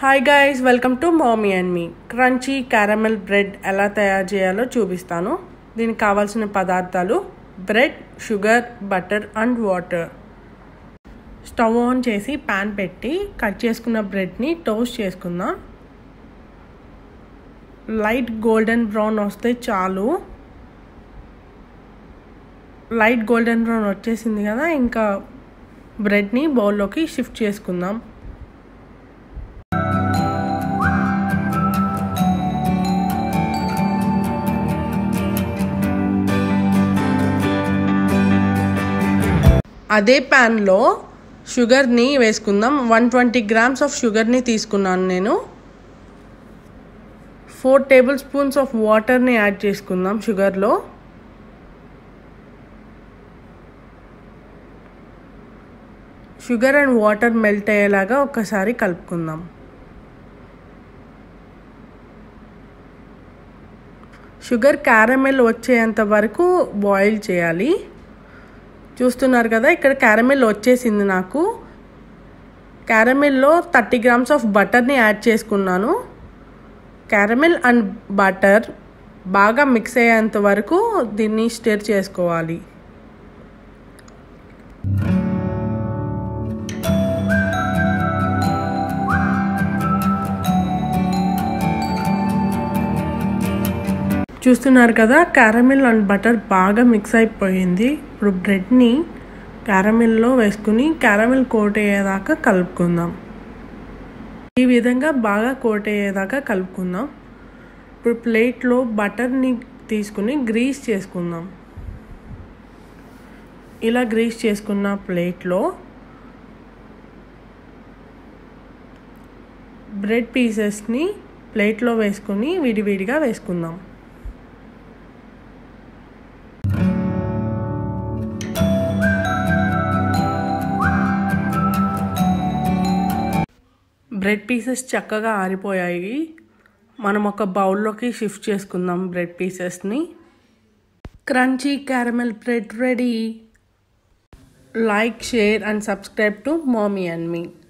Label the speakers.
Speaker 1: hi guys welcome to mommy and me crunchy caramel bread ఎలా తయారు చేయాలో చూపిస్తాను దీనికి కావాల్సిన పదార్థాలు bread sugar butter and water stove on చేసి ప్యాన్ పెట్టి కట్ చేసుకున్న బ్రెడ్ని టోస్ట్ చేసుకుందాం లైట్ గోల్డెన్ బ్రౌన్ వస్తే చాలు లైట్ గోల్డెన్ బ్రౌన్ వచ్చేసింది కదా ఇంకా బ్రెడ్ని బౌల్లోకి షిఫ్ట్ చేసుకుందాం అదే ప్యాన్లో షుగర్ని వేసుకుందాం వన్ ట్వంటీ గ్రామ్స్ ఆఫ్ షుగర్ని తీసుకున్నాను నేను ఫోర్ టేబుల్ స్పూన్స్ ఆఫ్ వాటర్ని యాడ్ చేసుకుందాం షుగర్లో షుగర్ అండ్ వాటర్ మెల్ట్ అయ్యేలాగా ఒకసారి కలుపుకుందాం షుగర్ క్యారమెల్ వచ్చేంత వరకు బాయిల్ చేయాలి చూస్తున్నారు కదా ఇక్కడ క్యారమెల్ వచ్చేసింది నాకు క్యారమెల్లో థర్టీ గ్రామ్స్ ఆఫ్ బటర్ని యాడ్ చేసుకున్నాను క్యారమెల్ అండ్ బటర్ బాగా మిక్స్ అయ్యేంత వరకు దీన్ని స్టిర్ చేసుకోవాలి చూస్తున్నారు కదా క్యారమిల్ అండ్ బటర్ బాగా మిక్స్ అయిపోయింది ఇప్పుడు బ్రెడ్ని క్యారమిల్లో వేసుకుని క్యారమిల్ కోట్ అయ్యేదాకా కలుపుకుందాం ఈ విధంగా బాగా కోట్ అయ్యేదాకా కలుపుకుందాం ఇప్పుడు ప్లేట్లో బటర్ని తీసుకుని గ్రీస్ చేసుకుందాం ఇలా గ్రీస్ చేసుకున్న ప్లేట్లో బ్రెడ్ పీసెస్ని ప్లేట్లో వేసుకొని విడివిడిగా వేసుకుందాం బ్రెడ్ పీసెస్ చక్కగా ఆరిపోయాయి మనం ఒక బౌల్లోకి షిఫ్ట్ చేసుకుందాం బ్రెడ్ పీసెస్ని crunchy caramel bread ready like share and subscribe to mommy and me